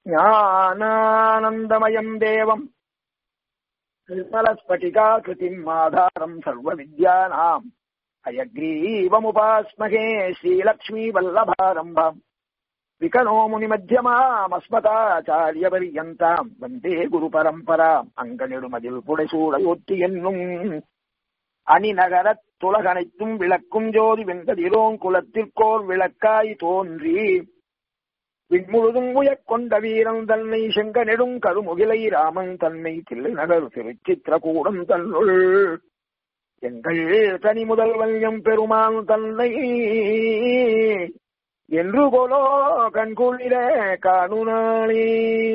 ஞானானந்தமயம் தேவம் निर्मलस्फटिकाकृतिम् आधारम् सर्वविद्यानाम् अयग्रीवमुपास्महे श्रीलक्ष्मीवल्लभारम्भम् विकनो முனிமத்தியமாமஸ்மதாச்சாரியபரியந்தாம் வந்தே குரு பரம்பராம் அங்கனிடுமதில் புடைசூடையொட்டி என்னும் அணிநகரத் துலகனைத்தும் விளக்கும் ஜோதி வெங்கதிரோன் குலத்திற்கோர் விளக்காய் தோன்றி விண்முழுதும் உயக் கொண்ட வீரன் தன்னை செங்க நெடும் கருமுகிலை ராமன் தன்னை தில்லை நகர் திருச்சித்திரகூடம் தன்னுள் எங்கள் தனி முதல்வன் எம் பெருமான் தன்னை என்று போலோ கண்குளிர காணுனாளே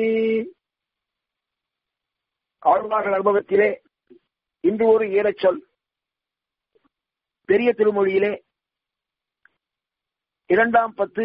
ஆழ்வார்கள் அனுபவத்திலே இன்று ஒரு ஈரச்சொல் பெரிய திருமொழியிலே இரண்டாம் பத்து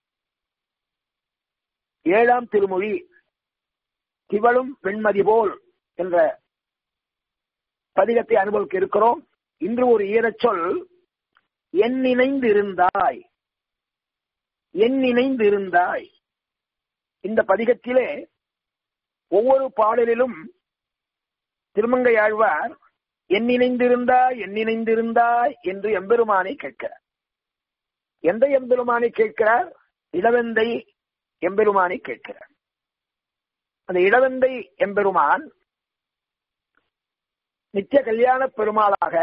ஏழாம் திருமொழி திவளும் பெண்மதி போல் என்ற பதிகத்தை அனுபவிக்க இருக்கிறோம் இன்று ஒரு ஈரச்சொல் என் நினைந்திருந்தாய் என் நினைந்திருந்தாய் இந்த பதிகத்திலே ஒவ்வொரு பாடலிலும் திருமங்கை ஆழ்வார் என் நினைந்திருந்தாய் என் நினைந்திருந்தாய் என்று எம்பெருமானை கேட்கிறார் எந்த எம்பெருமானை கேட்கிறார் இளவந்தை எம்பெருமானை கேட்கிறார் அந்த இளவந்தை எம்பெருமான் நித்திய கல்யாண பெருமாளாக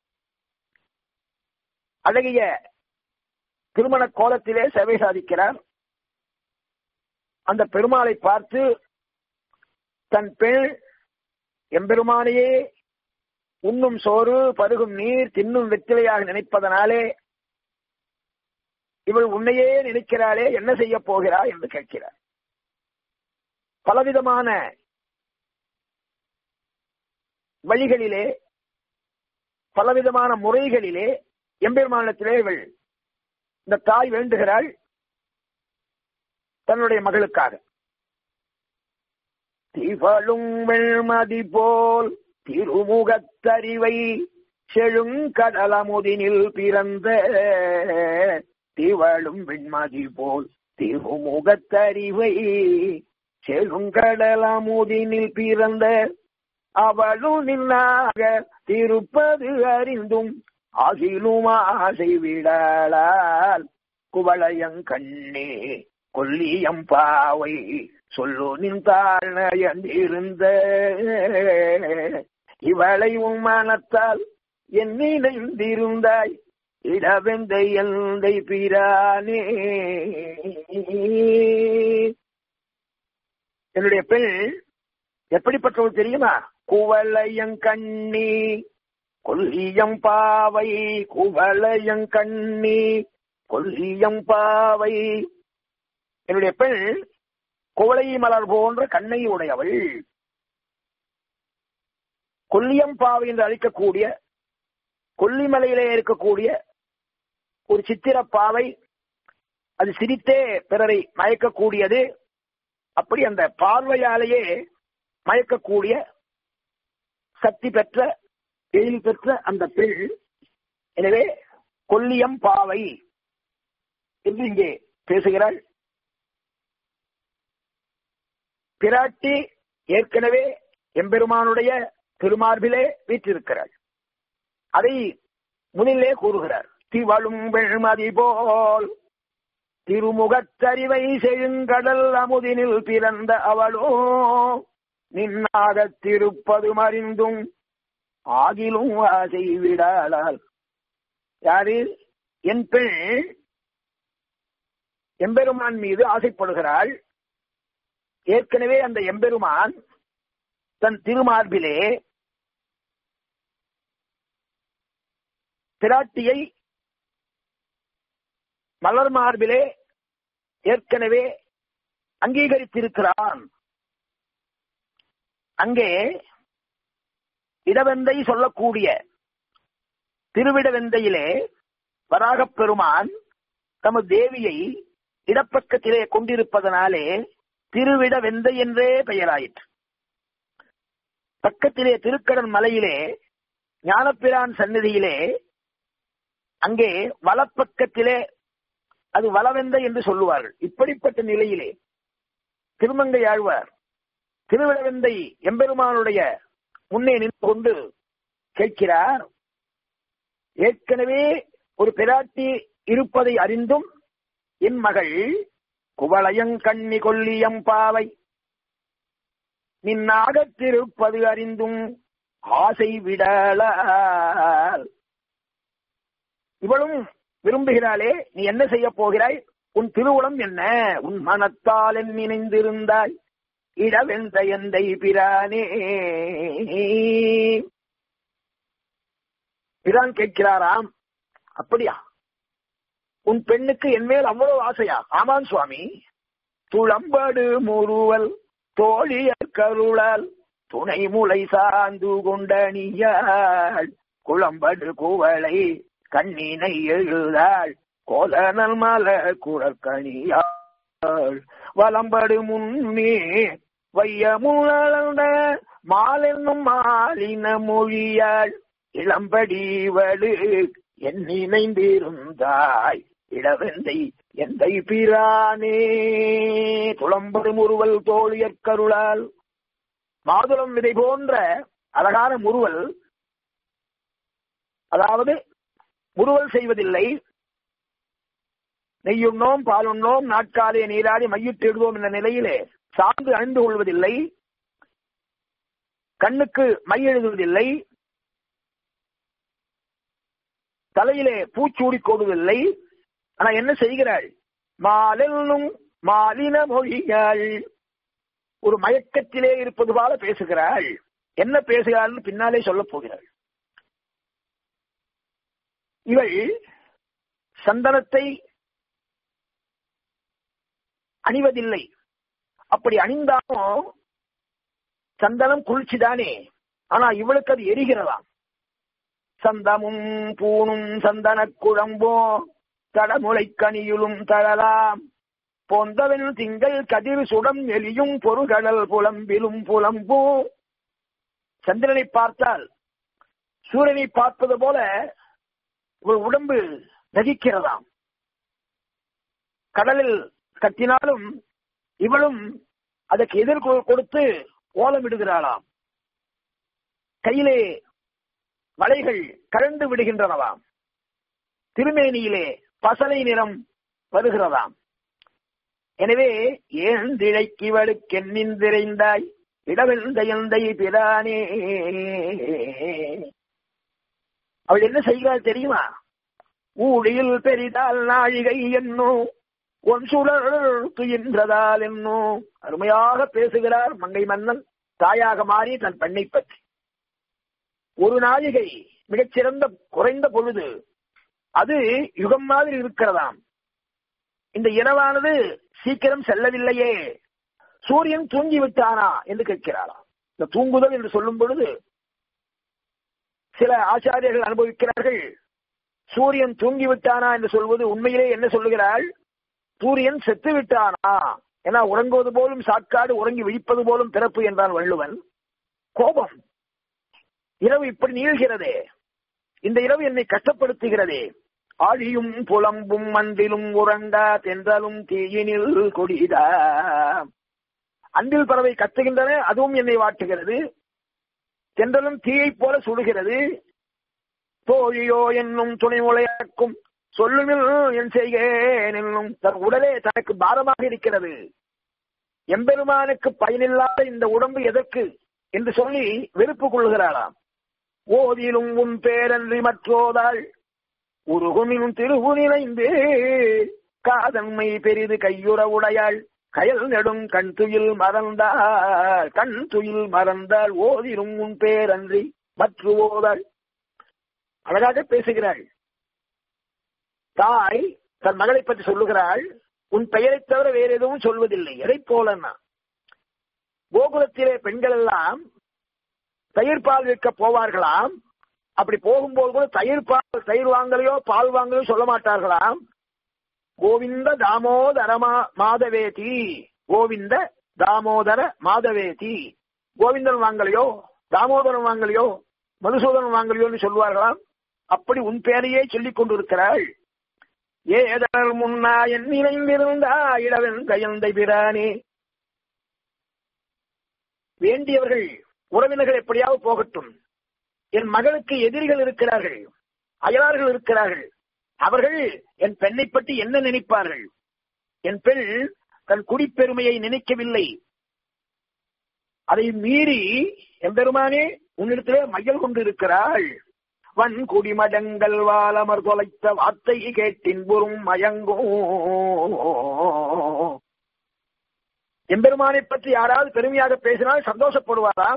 அழகிய திருமண கோலத்திலே சேவை சாதிக்கிறார் அந்த பெருமாளை பார்த்து தன் பெண் எம்பெருமானையே உண்ணும் சோறு பருகும் நீர் தின்னும் வெற்றிலையாக நினைப்பதனாலே இவள் உன்னையே நினைக்கிறாளே என்ன செய்ய போகிறாய் என்று கேட்கிறார் பலவிதமான வழிகளிலே பலவிதமான முறைகளிலே எம்பெருமானத்திலே இவள் இந்த தாய் வேண்டுகிறாள் தன்னுடைய மகளுக்காக திவளும் வெண்மதி போல் திருமுகத்தறிவை செழுங்கடலமுதினில் பிறந்த திவளும் வெண்மதி போல் திருமுகத்தறிவை செழுங்கடலமுதினில் பிறந்த அவளும் நின்னாக திருப்பது அறிந்தும் ஆகிலும் ஆசை விடலால் குவளையங்கண்ணே கொல்லியம் பாவை சொல்லு நின்றாழ்ந்த இவளை உன் மனத்தால் என் நினைந்திருந்தாய் இடவெந்த எந்தை பிரானே என்னுடைய பெண் எப்படிப்பட்டவள் தெரியுமா குவளையங்கண்ணி கொல்லியம் பாவை குவளையங்கண்ணி கொல்லியம் பாவை என்னுடைய பெண் குவளை மலர் போன்ற கண்ணை உடையவள் கொல்லியம் பாவை என்று அழைக்கக்கூடிய கொல்லிமலையிலே இருக்கக்கூடிய ஒரு சித்திர பாவை அது சிரித்தே பிறரை மயக்கக்கூடியது அப்படி அந்த பார்வையாலேயே மயக்கக்கூடிய சக்தி பெற்ற எழில் பெற்ற அந்த பெண் எனவே கொல்லியம் பாவை என்று இங்கே பேசுகிறாள் பிராட்டி ஏற்கனவே எம்பெருமானுடைய திருமார்பிலே வீற்றிருக்கிறாள் அதை முதலிலே கூறுகிறார் திவளும் வெண்மதி போல் திருமுகத்தறிவை செழுங்கடல் அமுதினில் பிறந்த அவளோ நின்னாகத் திருப்பது மறிந்தும் ஆகிலும் ஆசை விடாளால் யாரு என் பெண் எம்பெருமான் மீது ஆசைப்படுகிறாள் ஏற்கனவே அந்த எம்பெருமான் தன் திருமார்பிலே பிராட்டியை மலர் மார்பிலே ஏற்கனவே அங்கீகரித்திருக்கிறான் அங்கே இடவெந்தை சொல்லக்கூடிய திருவிடவெந்தையிலே வராகப் பெருமான் தமது தேவியை இடப்பக்கத்திலே கொண்டிருப்பதனாலே திருவிட வெந்தை என்றே பெயராயிற்று பக்கத்திலே திருக்கடன் மலையிலே ஞானப்பிரான் சந்நிதியிலே அங்கே வலப்பக்கத்திலே அது வளவெந்த என்று சொல்லுவார்கள் இப்படிப்பட்ட நிலையிலே திருமங்கை ஆழ்வார் திருவிழவெந்தை எம்பெருமானுடைய முன்னே நின்று கொண்டு கேட்கிறார் ஏற்கனவே ஒரு பிராட்டி இருப்பதை அறிந்தும் என் மகள் குவளையங்கண்ணி கொல்லியம் பாவை நின்னாகத்திருப்பது அறிந்தும் ஆசை விடலால் இவளும் விரும்புகிறாளே நீ என்ன செய்ய போகிறாய் உன் திருவுளம் என்ன உன் மனத்தால் என் நினைந்திருந்தாய் இடவெந்த எந்தை பிரானே பிரான் கேட்கிறாராம் அப்படியா உன் பெண்ணுக்கு என் மேல் அவ்வளவு ஆசையா ஆமான் சுவாமி துளம்படு முறுவல் தோழியர் கருளால் துணை முளை சார்ந்து கொண்டணியாள் குளம்படு குவளை கண்ணினை எழுதாள் கோலனல் மல குழற்கணியாள் வலம்படு முன்னே வையமுழந்த மாலென்னும் மாலின மொழியாள் இளம்படி வடு என் நினைந்திருந்தாய் இடவெந்தை எந்தை பிரானே துளம்படு முறுவல் தோழியற் கருளால் மாதுளம் விதை போன்ற அழகான முறுவல் அதாவது முறுவல் செய்வதில்லை நெய்யுண்ணோம் பாலுண்ணோம் நாட்காலே நீராடி மையிட்டிடுவோம் என்ற நிலையிலே சார்ந்து அணிந்து கொள்வதில்லை கண்ணுக்கு மை எழுதுவதில்லை தலையிலே பூச்சூடி கொள்வதில்லை ஆனா என்ன செய்கிறாள் மாலென்னும் மாலின மொழியாள் ஒரு மயக்கத்திலே இருப்பது போல பேசுகிறாள் என்ன பேசுகிறாள் பின்னாலே சொல்லப் போகிறாள் இவள் சந்தனத்தை அணிவதில்லை அப்படி அணிந்தாலும் சந்தனம் குளிர்ச்சிதானே ஆனா இவளுக்கு அது எரிகிறதாம் சந்தமும் பூணும் சந்தன குழம்போ தடமுலை கனியுளும் தழலாம் பொந்தவன் திங்கள் கதிர் சுடம் எலியும் பொருகடல் புலம்பிலும் புலம்போ சந்திரனை பார்த்தால் சூரியனை பார்ப்பது போல ஒரு உடம்பு நதிக்கிறதாம் கடலில் கத்தினாலும் இவளும் அதற்கு எதிர் கொடுத்து ஓலமிடுகிறாளாம் கையிலே வலைகள் கரண்டு விடுகின்றனவாம் திருமேனியிலே பசலை நிறம் வருகிறதாம் எனவே ஏன் திழைக்கிவளுக்கென்னிந்திரைந்தாய் இடவெந்த எந்தை பிரானே அவள் என்ன செய்கிறாள் தெரியுமா ஊழியில் பெரிதால் நாழிகை என்னோ ஒன் சுழற்று என்றதால் என்னோ அருமையாக பேசுகிறார் மங்கை மன்னன் தாயாக மாறி தன் பெண்ணை பற்றி ஒரு நாழிகை மிகச்சிறந்த குறைந்த பொழுது அது யுகம் மாதிரி இருக்கிறதாம் இந்த இரவானது சீக்கிரம் செல்லவில்லையே சூரியன் தூங்கி விட்டானா என்று கேட்கிறாராம் இந்த தூங்குதல் என்று சொல்லும் பொழுது சில ஆச்சாரியர்கள் அனுபவிக்கிறார்கள் சூரியன் தூங்கி விட்டானா என்று சொல்வது உண்மையிலே என்ன சொல்லுகிறாள் சூரியன் செத்து விட்டானா ஏன்னா உறங்குவது போலும் சாக்காடு உறங்கி விழிப்பது போலும் பிறப்பு என்றான் வள்ளுவன் கோபம் இரவு இப்படி நீள்கிறதே இந்த இரவு என்னை கஷ்டப்படுத்துகிறதே ஆழியும் புலம்பும் மந்திலும் உறங்கா தென்றலும் தீயினில் கொடிதா அன்பில் பறவை கத்துகின்றன அதுவும் என்னை வாட்டுகிறது தென்றலும் தீயை போல சுடுகிறது தோழியோ என்னும் துணை முளையாக்கும் சொல்லுமில் என் செய்கேன் என்னும் தன் உடலே தனக்கு பாரமாக இருக்கிறது எம்பெருமானுக்கு பயனில்லாத இந்த உடம்பு எதற்கு என்று சொல்லி வெறுப்பு கொள்கிறாளாம் ஓதிலும் உன் பேரன்றி மற்றோதாள் உருகுமினும் திருவு நினைந்து காதன்மை பெரிது கையுற உடையாள் கயல் நெடும் கண் துயில் மறந்தாள் கண் துயில் மறந்தாள் ஓதிலும் உன் பேரன்றி மற்ற ஓதாள் அழகாக பேசுகிறாள் தாய் தன் மகளை பற்றி சொல்லுகிறாள் உன் பெயரை தவிர வேற எதுவும் சொல்வதில்லை எதை போலன்னா கோகுலத்திலே பெண்கள் எல்லாம் தயிர் பால் விற்க போவார்களாம் அப்படி போகும்போது கூட தயிர் பால் தயிர் வாங்கலையோ பால் வாங்கலையோ சொல்ல மாட்டார்களாம் கோவிந்த தாமோதரமா மாதவேதி கோவிந்த தாமோதர மாதவேதி கோவிந்தன் வாங்கலையோ தாமோதரன் வாங்கலையோ மதுசூதனன் வாங்கலையோன்னு சொல்வார்களாம் அப்படி உன் பேரையே சொல்லிக் கொண்டிருக்கிறாள் ஏதல் முன்னா என் நினைந்திருந்தா இடவன் கயந்தை பிரானே வேண்டியவர்கள் உறவினர்கள் எப்படியாவது போகட்டும் என் மகளுக்கு எதிரிகள் இருக்கிறார்கள் அயலார்கள் இருக்கிறார்கள் அவர்கள் என் பெண்ணை பற்றி என்ன நினைப்பார்கள் என் பெண் தன் குடிப்பெருமையை நினைக்கவில்லை அதை மீறி எம்பெருமானே உன்னிடத்திலே மையல் கொண்டிருக்கிறாள் வன் குடிமடங்கள் வாலமர் தொலைத்த வார்த்தை கேட்டின்புறும் மயங்கும் எம்பெருமானை பற்றி யாராவது பெருமையாக பேசினால் சந்தோஷப்படுவாராம்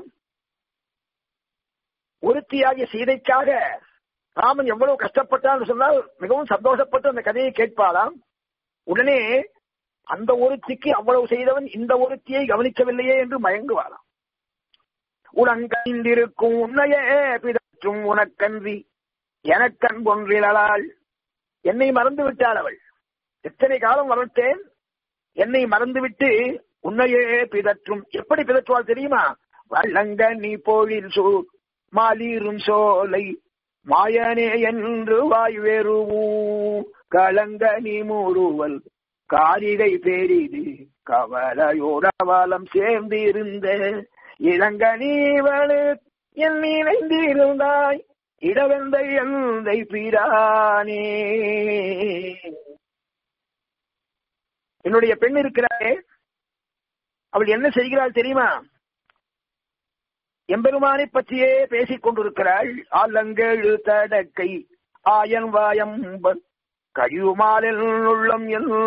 ஒருத்தியாகிய சீதைக்காக ராமன் எவ்வளவு கஷ்டப்பட்டான்னு சொன்னால் மிகவும் சந்தோஷப்பட்டு அந்த கதையை கேட்பாராம் உடனே அந்த ஒருத்திக்கு அவ்வளவு செய்தவன் இந்த ஒருத்தியை கவனிக்கவில்லையே என்று மயங்குவாராம் உனங்கந்திருக்கும் உன்னையே பிதற்றும் உனக்கன்றி எனக்கண் ஒன்றிலாள் என்னை மறந்து விட்டாள் அவள் எத்தனை காலம் வளர்த்தேன் என்னை மறந்துவிட்டு உன்னையே பிதற்றும் எப்படி பிதற்றுவாள் தெரியுமா வள்ளங்க நீ போழில் சூ மாலீரும் சோலை மாயனே என்று வாய் வேறுவூ களங்க நீ மூடுவல் காரிகை பெரிது கவலையோடவலம் சேர்ந்து இருந்த இளங்க நீவளு என் நினைந்திருந்தாய் இடவெந்த எந்தை பிரானே என்னுடைய பெண் இருக்கிறாரே அவள் என்ன செய்கிறாள் தெரியுமா எம்பெருமானை பற்றியே பேசிக் கொண்டிருக்கிறாள் ஆலங்கேழு தடக்கை ஆயன் வாயம் கழிவுமாலில் உள்ளம்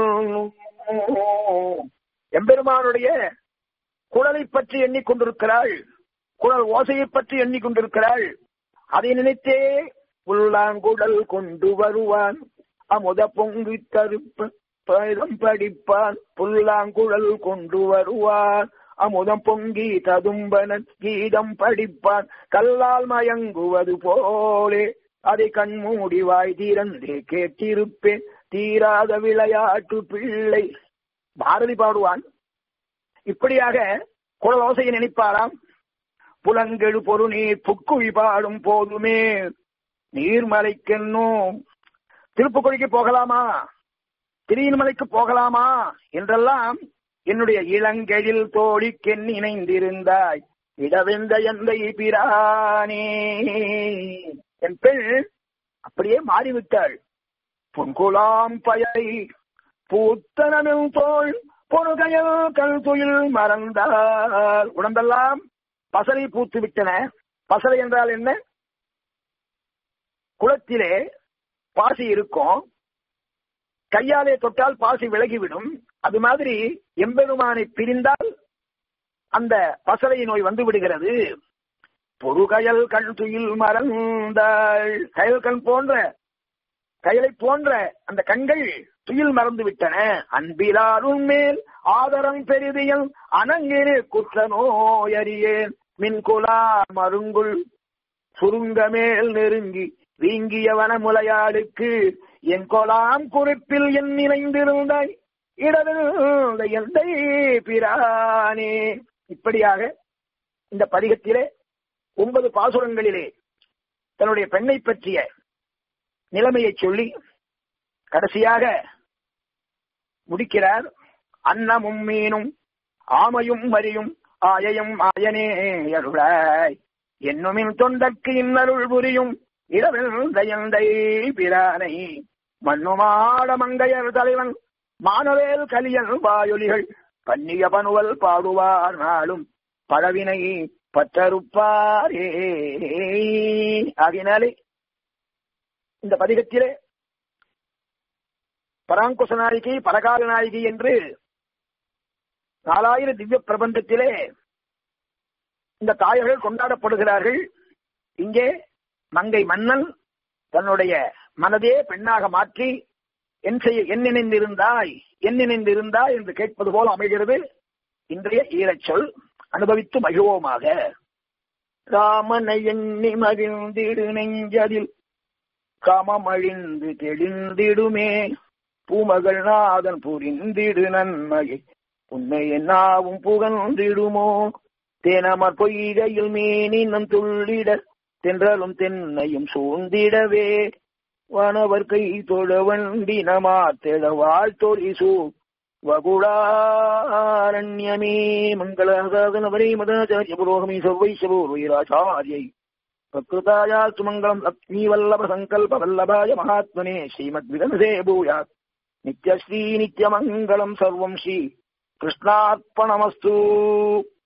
எம்பெருமானுடைய குழலை பற்றி எண்ணிக்கொண்டிருக்கிறாள் குழல் ஓசையை பற்றி எண்ணிக்கொண்டிருக்கிறாள் அதை நினைத்தே உள்ளாங்குடல் கொண்டு வருவான் அமுத பொங்கி தருப்ப பதம் படிப்பான் புல்லாங்குழல் கொண்டு வருவான் அமுதம் பொங்கி ததும்பன கீதம் படிப்பான் கல்லால் மயங்குவது போலே அதை கண்மூடி வாய் தீரந்தே கேட்டிருப்பேன் தீராத விளையாட்டு பிள்ளை பாரதி பாடுவான் இப்படியாக குழலோசையை நினைப்பாராம் புலங்கெழு பொரு நீர் புக்குழி பாடும் போதுமே நீர்மலைக்கென்னும் திருப்புக்குழிக்கு போகலாமா திரியின்மலைக்கு போகலாமா என்றெல்லாம் என்னுடைய இளங்கெழில் தோழிக்கென் இணைந்திருந்தாய் இடவெந்த எந்தை பிரானே என் பெண் அப்படியே மாறிவிட்டாள் பொன்குலாம் பயை பூத்தனமில் தோல் பொறுகையில் கல் துயில் மறந்தால் உடம்பெல்லாம் பசலை பூத்து விட்டன பசலை என்றால் என்ன குளத்திலே பாசி இருக்கும் கையாலே தொட்டால் பாசி விலகிவிடும் அது மாதிரி எம்பெருமானை பிரிந்தால் அந்த பசலை நோய் வந்து விடுகிறது பொறுகயல் கண் துயில் மறந்தாள் கயல் கண் போன்ற கயலை போன்ற அந்த கண்கள் துயில் மறந்து விட்டன அன்பிலாரும் மேல் ஆதரம் பெரிதியல் அணங்கிரு குற்ற நோயறியேன் மின்குலா மருங்குள் சுருங்க மேல் நெருங்கி வீங்கிய வனமுலையாளுக்கு என் கொலாம் குறிப்பில் என் நினைந்திருந்தாய் இடவில் எந்தை பிரானே இப்படியாக இந்த பதிகத்திலே ஒன்பது பாசுரங்களிலே தன்னுடைய பெண்ணை பற்றிய நிலைமையை சொல்லி கடைசியாக முடிக்கிறார் அன்னமும் மீனும் ஆமையும் மரியும் ஆயையும் ஆயனே அருளாய் என்னுமின் தொண்டற்கு இன்னருள் புரியும் இரவில் தயந்தை பிரானை மண்ணுமாட மங்கையர் தலைவன் மானவேல் கலியன் வாயொலிகள் பன்னிய பனுவல் பாடுவார் நாளும் பழவினை பற்றறுப்பாரே ஆகினாலே இந்த பதிகத்திலே பராங்குச நாயகி பரகால நாயகி என்று நாலாயிரம் திவ்ய பிரபந்தத்திலே இந்த தாயர்கள் கொண்டாடப்படுகிறார்கள் இங்கே மங்கை மன்னன் தன்னுடைய மனதே பெண்ணாக மாற்றி என் செய்ய என் நினைந்திருந்தாய் என் நினைந்திருந்தாய் என்று கேட்பது போல அமைகிறது இன்றைய ஈரச் சொல் அனுபவித்து மகிழ்வோமாக ராமனை எண்ணி மகிழ்ந்திடு நெஞ்சதில் காமமழிந்து தெளிந்திடுமே பூமகள் நாதன் புரிந்திடு நன்மையை உண்மை என்னாவும் புகழ்ந்திடுமோ தேனமர் பொய்கையில் மீனினம் துள்ளிட தென்றலும் தென்னையும் சூழ்ந்திடவே வானவர் கை தொழ வண்டினமா தெழ வாழ்த்தொழிசு वगुडारण्यमे मङ्गलसाधनवरे मदाचार्य पुरोहमी सर्वैश्च पूर्वैराचार्यै प्रकृतायास्तु मङ्गलम् लक्ष्मीवल्लभसङ्कल्पवल्लभाय महात्मने श्रीमद्विदनसे भूयात् नित्यश्री नित्यमङ्गलम् सर्वम् श्री कृष्णार्पणमस्तु